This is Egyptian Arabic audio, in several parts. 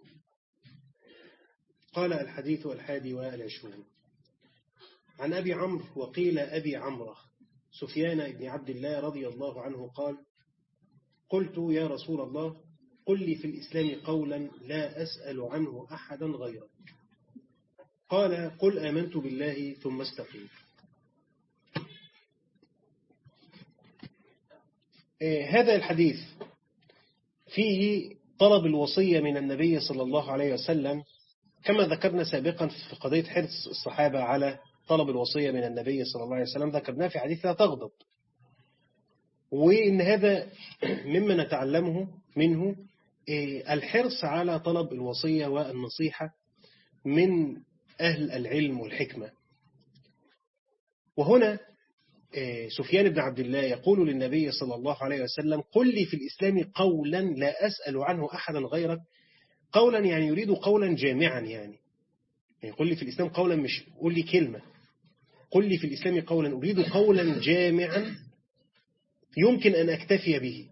قال الحديث الحادي والعشرون عن أبي عمرو وقيل أبي عمرو سفيان بن عبد الله رضي الله عنه قال قلت يا رسول الله قل لي في الإسلام قولا لا أسأل عنه أحدا غيرك قال قل آمنت بالله ثم استقيم هذا الحديث فيه طلب الوصية من النبي صلى الله عليه وسلم كما ذكرنا سابقا في قضية حرص الصحابة على طلب الوصية من النبي صلى الله عليه وسلم ذكرناه في حديث لا تغضب وإن هذا مما نتعلمه منه الحرص على طلب الوصية والنصيحة من أهل العلم والحكمة وهنا سفيان بن عبد الله يقول للنبي صلى الله عليه وسلم قل لي في الإسلام قولا لا أسأل عنه أحدا غيرك قولا يعني يريد قولا جامعا يعني يعني قل لي في الإسلام قولا مش قل لي كلمة قل لي في الإسلام قولا أريد قولا جامعا يمكن أن أكتفي به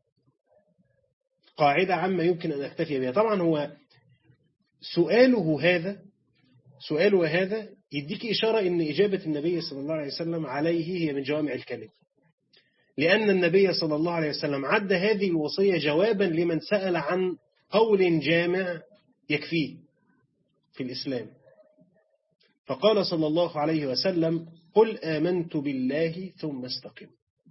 قاعدة عامة يمكن أن أكتفي بها طبعا هو سؤاله هذا سؤاله هذا يديك إشارة أن إجابة النبي صلى الله عليه وسلم عليه هي من جوامع الكلم لأن النبي صلى الله عليه وسلم عد هذه الوصية جوابا لمن سأل عن قول جامع يكفيه في الإسلام فقال صلى الله عليه وسلم قل آمنت بالله ثم استقم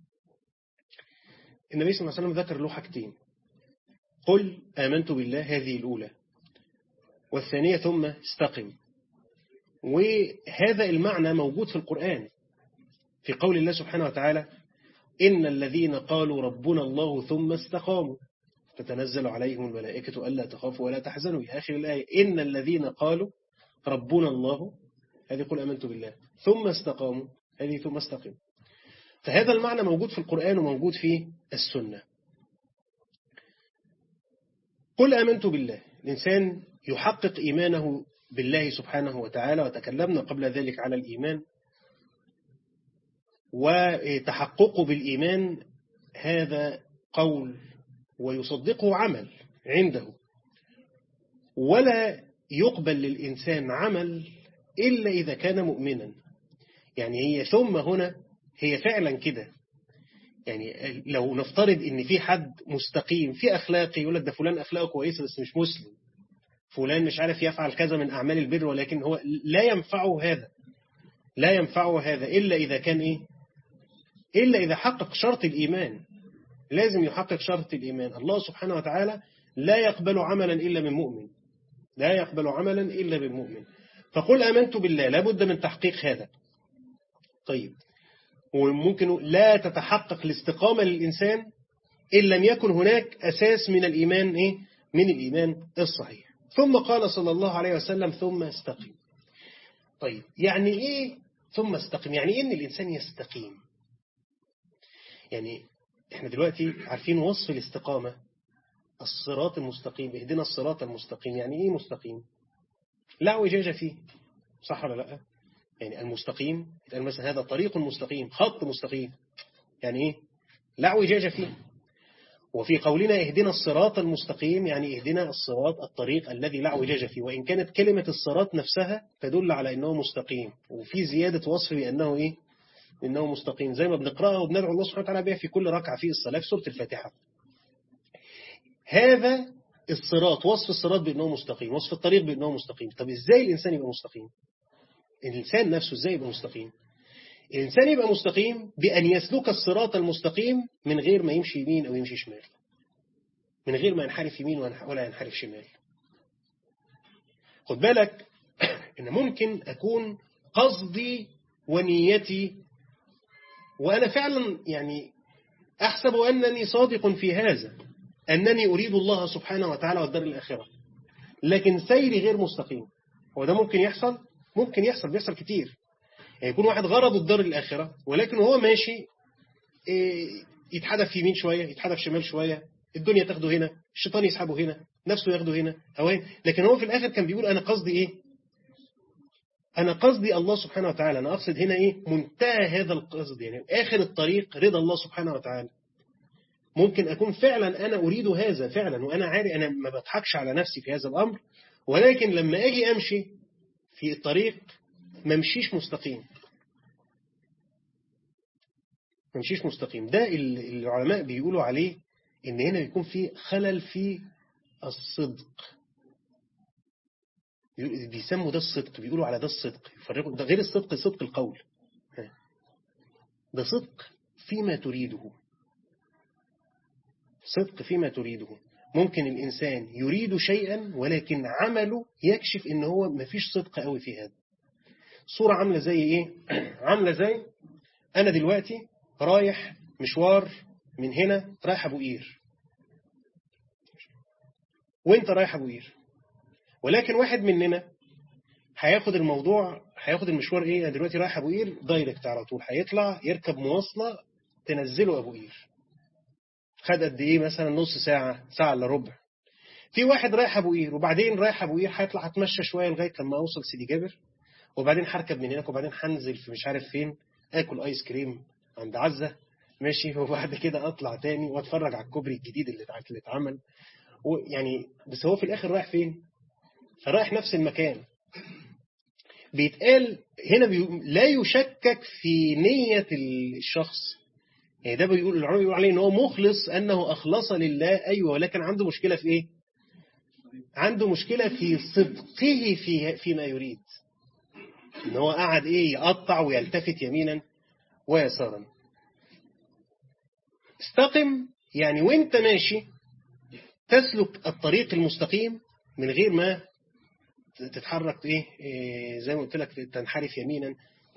النبي صلى الله عليه وسلم ذكر له حاجتين قل آمنت بالله هذه الأولى والثانية ثم استقم وهذا المعنى موجود في القرآن في قول الله سبحانه وتعالى إن الذين قالوا ربنا الله ثم استقاموا تتنزل عليهم الملائكة ألا تخافوا ولا تحزنوا إلى آخر الآية إن الذين قالوا ربنا الله هذه قل أمنت بالله ثم استقاموا هذه ثم استقم فهذا المعنى موجود في القرآن وموجود في السنة قل آمنت بالله الإنسان يحقق إيمانه بالله سبحانه وتعالى وتكلمنا قبل ذلك على الإيمان وتحققه بالإيمان هذا قول ويصدقه عمل عنده ولا يقبل للإنسان عمل إلا إذا كان مؤمنا يعني هي ثم هنا هي فعلا كده يعني لو نفترض ان في حد مستقيم في أخلاقي يقول لك ده فلان أخلاقه كويسة بس مش مسلم فلان مش عارف يفعل كذا من أعمال البر ولكن هو لا ينفعه هذا لا ينفعه هذا إلا إذا كان إيه إلا إذا حقق شرط الإيمان لازم يحقق شرط الإيمان الله سبحانه وتعالى لا يقبل عملا إلا من مؤمن لا يقبل عملا إلا من مؤمن فقل آمنت بالله لابد من تحقيق هذا طيب وممكن لا تتحقق الاستقامة للإنسان إن لم يكن هناك أساس من الإيمان إيه؟ من الإيمان الصحيح ثم قال صلى الله عليه وسلم ثم استقيم طيب يعني إيه ثم استقيم يعني إيه إن الإنسان يستقيم يعني إحنا دلوقتي عارفين وصف الاستقامة الصراط المستقيم اهدنا الصراط المستقيم يعني إيه مستقيم لا اعوجاج فيه صح ولا لا يعني المستقيم يعني مثلا هذا طريق مستقيم خط مستقيم يعني إيه لا اعوجاج فيه وفي قولنا اهدنا الصراط المستقيم يعني اهدنا الصراط الطريق الذي لا اعوجاج فيه وإن كانت كلمة الصراط نفسها تدل على أنه مستقيم وفي زيادة وصف بأنه إيه إنه مستقيم زي ما بنقرأها وبندعو الله سبحانه وتعالى بها في كل ركعة في الصلاة في سورة الفاتحة هذا الصراط وصف الصراط بأنه مستقيم وصف الطريق بأنه مستقيم طب إزاي الإنسان يبقى مستقيم الإنسان نفسه إزاي يبقى مستقيم الإنسان يبقى مستقيم بأن يسلك الصراط المستقيم من غير ما يمشي يمين أو يمشي شمال من غير ما ينحرف يمين ولا ينحرف شمال خد بالك إن ممكن أكون قصدي ونيتي وأنا فعلا يعني أحسب أنني صادق في هذا أنني أريد الله سبحانه وتعالى والدار الآخرة لكن سيري غير مستقيم هو ده ممكن يحصل ممكن يحصل بيحصل كتير يعني يكون واحد غرض الدار الآخرة ولكن هو ماشي يتحدف يمين شوية يتحدف شمال شوية الدنيا تاخده هنا الشيطان يسحبه هنا نفسه ياخده هنا هواه لكن هو في الآخر كان بيقول أنا قصدي إيه أنا قصدي الله سبحانه وتعالى أنا أقصد هنا إيه منتهى هذا القصد يعني آخر الطريق رضا الله سبحانه وتعالى ممكن أكون فعلا أنا أريد هذا فعلا وأنا عارف أنا ما بضحكش على نفسي في هذا الأمر ولكن لما أجي أمشي في الطريق ما امشيش مستقيم ما امشيش مستقيم ده العلماء بيقولوا عليه إن هنا بيكون في خلل في الصدق بيسموا ده الصدق بيقولوا على ده الصدق يفرقوا ده غير الصدق صدق القول ده صدق فيما تريده صدق فيما تريده ممكن الإنسان يريد شيئا ولكن عمله يكشف إن هو مفيش صدق قوي في هذا صورة عاملة زي إيه عاملة زي أنا دلوقتي رايح مشوار من هنا رايح أبو قير وانت رايح أبو قير ولكن واحد مننا هياخد الموضوع هياخد المشوار ايه انا دلوقتي رايح ابو قير دايركت على طول هيطلع يركب مواصله تنزله ابو قير خد قد ايه مثلا نص ساعه ساعه الا ربع في واحد رايح ابو قير وبعدين رايح ابو قير هيطلع اتمشى شويه لغايه لما اوصل سيدي جابر وبعدين هركب من هناك وبعدين هنزل في مش عارف فين اكل ايس كريم عند عزه ماشي وبعد كده اطلع تاني واتفرج على الكوبري الجديد اللي اتعمل يعني بس هو في الاخر رايح فين فرايح نفس المكان بيتقال هنا بي... لا يشكك في نية الشخص يعني ده بيقول العلماء بيقول عليه ان هو مخلص انه اخلص لله ايوه ولكن عنده مشكلة في ايه عنده مشكلة في صدقه في فيما يريد ان هو قاعد ايه يقطع ويلتفت يمينا ويسارا استقم يعني وانت ماشي تسلك الطريق المستقيم من غير ما تتحرك إيه؟, إيه زي ما قلت لك تنحرف يمينا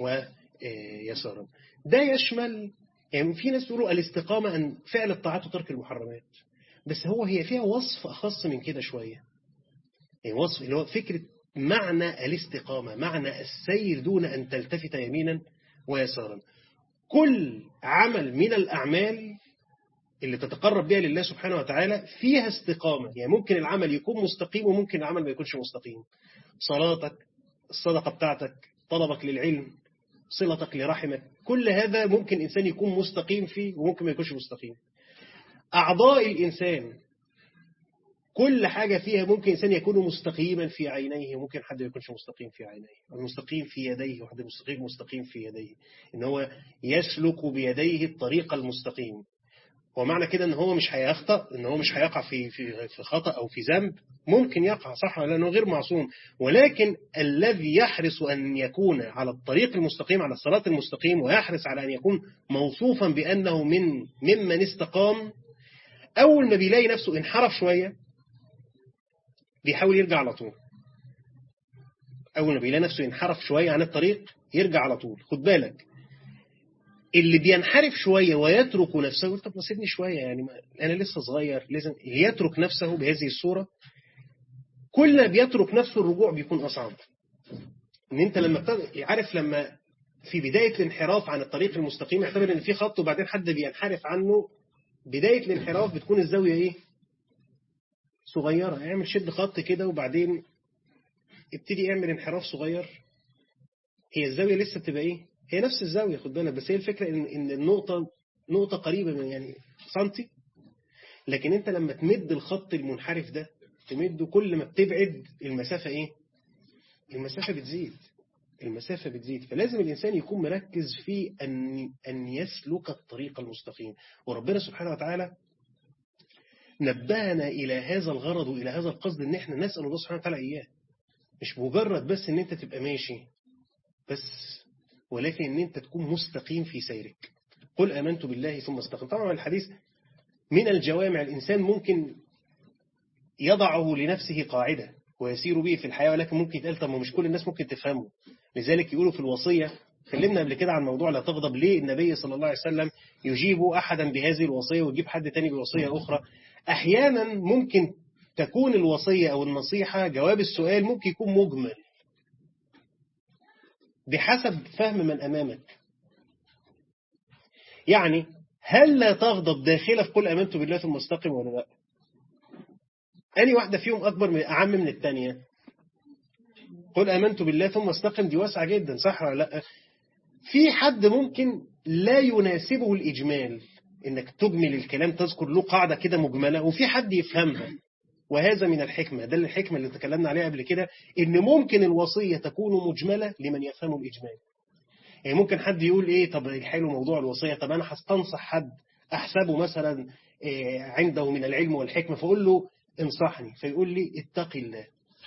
ويسارا ده يشمل يعني في ناس تقولوا الاستقامة أن فعل الطاعات وترك المحرمات بس هو هي فيها وصف أخص من كده شوية يعني وصف اللي هو فكرة معنى الاستقامة معنى السير دون أن تلتفت يمينا ويسارا كل عمل من الأعمال اللي تتقرب بها لله سبحانه وتعالى فيها استقامة يعني ممكن العمل يكون مستقيم وممكن العمل ما يكونش مستقيم صلاتك الصدقة بتاعتك طلبك للعلم صلتك لرحمك كل هذا ممكن إنسان يكون مستقيم فيه وممكن ما يكونش مستقيم أعضاء الإنسان كل حاجة فيها ممكن إنسان يكون مستقيما في عينيه وممكن حد ما يكونش مستقيم في عينيه المستقيم في يديه وحد مستقيم مستقيم في يديه إن هو يسلك بيديه الطريق المستقيم ومعنى كده ان هو مش هيخطأ ان هو مش هيقع في في في خطأ او في ذنب ممكن يقع صح لانه غير معصوم ولكن الذي يحرص ان يكون على الطريق المستقيم على الصراط المستقيم ويحرص على ان يكون موصوفا بانه من ممن استقام اول ما بيلاقي نفسه انحرف شويه بيحاول يرجع على طول اول ما بيلاقي نفسه انحرف شويه عن الطريق يرجع على طول خد بالك اللي بينحرف شوية ويترك نفسه يقول طب ما سيبني شوية يعني أنا لسه صغير لازم يترك نفسه بهذه الصورة كل ما بيترك نفسه الرجوع بيكون أصعب إن أنت لما عارف لما في بداية الانحراف عن الطريق المستقيم يعتبر إن في خط وبعدين حد بينحرف عنه بداية الانحراف بتكون الزاوية إيه؟ صغيرة اعمل شد خط كده وبعدين ابتدي اعمل انحراف صغير هي الزاوية لسه تبقى إيه؟ هي نفس الزاوية خد بالك بس هي الفكرة إن, إن النقطة نقطة قريبة من يعني سنتي لكن أنت لما تمد الخط المنحرف ده تمده كل ما بتبعد المسافة إيه المسافة بتزيد المسافة بتزيد فلازم الإنسان يكون مركز في أن, أن يسلك الطريق المستقيم وربنا سبحانه وتعالى نبهنا إلى هذا الغرض وإلى هذا القصد أن احنا نسأل الله سبحانه وتعالى إياه مش مجرد بس أن أنت تبقى ماشي بس ولكن أن أنت تكون مستقيم في سيرك قل آمنت بالله ثم استقم طبعا الحديث من الجوامع الإنسان ممكن يضعه لنفسه قاعدة ويسير به في الحياة ولكن ممكن يتقال طب مش كل الناس ممكن تفهمه لذلك يقولوا في الوصية تكلمنا قبل كده عن موضوع لا تغضب ليه النبي صلى الله عليه وسلم يجيب أحدا بهذه الوصية ويجيب حد تاني بوصية أخرى أحيانا ممكن تكون الوصية أو النصيحة جواب السؤال ممكن يكون مجمل بحسب فهم من أمامك يعني هل لا تغضب داخلة في كل أمنت بالله ثم استقم ولا لا أني واحدة فيهم أكبر من أعم من الثانية قل آمنت بالله ثم استقم دي واسعة جدا صح ولا لا في حد ممكن لا يناسبه الإجمال انك تجمل الكلام تذكر له قاعدة كده مجملة وفي حد يفهمها وهذا من الحكمة ده الحكمة اللي تكلمنا عليها قبل كده ان ممكن الوصية تكون مجملة لمن يفهم الإجمال يعني ممكن حد يقول ايه طب حلو موضوع الوصية طب انا هستنصح حد احسبه مثلا إيه عنده من العلم والحكمة فاقول له انصحني فيقول لي اتقي الله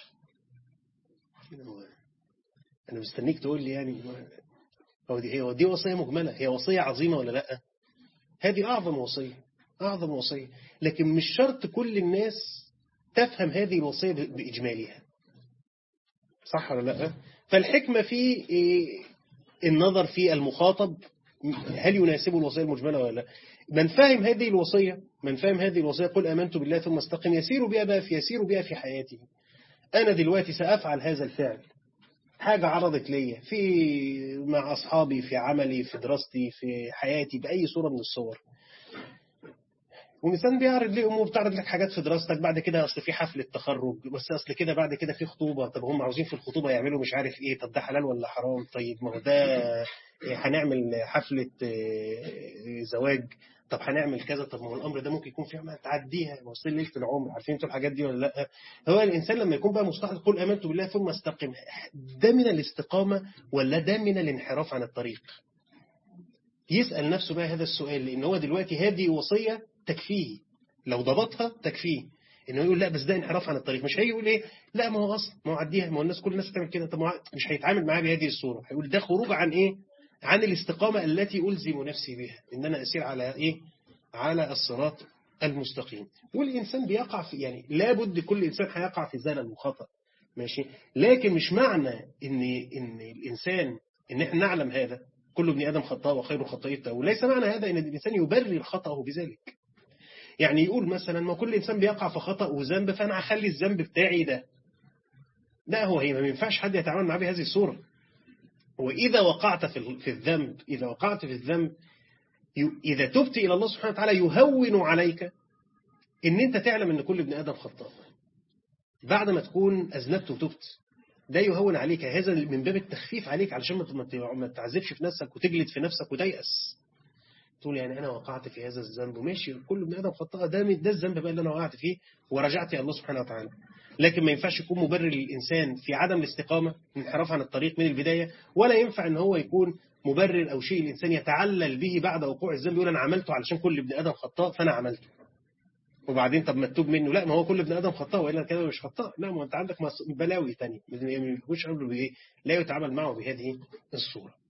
انا مستنيك تقول لي يعني هو دي هي دي وصية مجملة هي وصية عظيمة ولا لا هذه أعظم وصية أعظم وصية لكن مش شرط كل الناس تفهم هذه الوصية بإجمالها صح ولا لا فالحكمة في النظر في المخاطب هل يناسبه الوصية المجملة ولا لا من فهم هذه الوصية من فهم هذه الوصية قل آمنت بالله ثم استقم يسير بها بقى في يسير بها في حياته أنا دلوقتي سأفعل هذا الفعل حاجة عرضت لي في مع أصحابي في عملي في دراستي في حياتي بأي صورة من الصور والإنسان بيعرض لي أمور بتعرض لك حاجات في دراستك بعد كده أصل في حفلة تخرج بس أصل كده بعد كده في خطوبة طب هم عاوزين في الخطوبة يعملوا مش عارف إيه طب ده حلال ولا حرام طيب ما هو ده هنعمل حفلة زواج طب هنعمل كذا طب ما هو الامر ده ممكن يكون فيه ما تعديها وصل ليله العمر عارفين انتوا الحاجات دي ولا لا هو الانسان لما يكون بقى مستحضر قل امنت بالله ثم استقم ده من الاستقامه ولا ده من الانحراف عن الطريق يسال نفسه بقى هذا السؤال لان هو دلوقتي هذه وصيه تكفيه لو ضبطها تكفيه انه يقول لا بس ده انحراف عن الطريق مش هيقول ايه لا ما هو اصلا ما هو عديها ما هو الناس كل الناس بتعمل كده طب مش هيتعامل معاه بهذه الصوره هيقول ده خروج عن ايه عن الاستقامة التي ألزم نفسي بها إن أنا أسير على إيه على الصراط المستقيم والإنسان بيقع في يعني لابد كل إنسان هيقع في زلل وخطأ ماشي لكن مش معنى إن إن الإنسان إن إحنا نعلم هذا كل ابن آدم خطاء وخير الخطائين التوبة ليس معنى هذا إن الإنسان يبرر خطأه بذلك يعني يقول مثلا ما كل إنسان بيقع في خطأ وذنب فأنا هخلي الذنب بتاعي ده لا هو هي ما ينفعش حد يتعامل معاه بهذه الصورة وإذا وقعت في الذنب إذا وقعت في الذنب إذا تبت إلى الله سبحانه وتعالى يهون عليك إن أنت تعلم أن كل ابن آدم خطاء بعد ما تكون أذنبت وتبت ده يهون عليك هذا من باب التخفيف عليك علشان ما تعذبش في نفسك وتجلد في نفسك وتيأس تقول يعني أنا وقعت في هذا الذنب وماشي كل ابن آدم خطاء ده ده الذنب بقى اللي أنا وقعت فيه ورجعت إلى الله سبحانه وتعالى لكن ما ينفعش يكون مبرر للإنسان في عدم الاستقامة انحراف عن الطريق من البداية ولا ينفع ان هو يكون مبرر أو شيء الإنسان يتعلل به بعد وقوع الذنب يقول أنا عملته علشان كل ابن آدم خطاء فأنا عملته وبعدين طب ما تتوب منه لا ما هو كل ابن آدم خطاء وإلا كده مش خطاء لا ما أنت عندك بلاوي تانية مش قبله بإيه لا يتعامل معه بهذه الصورة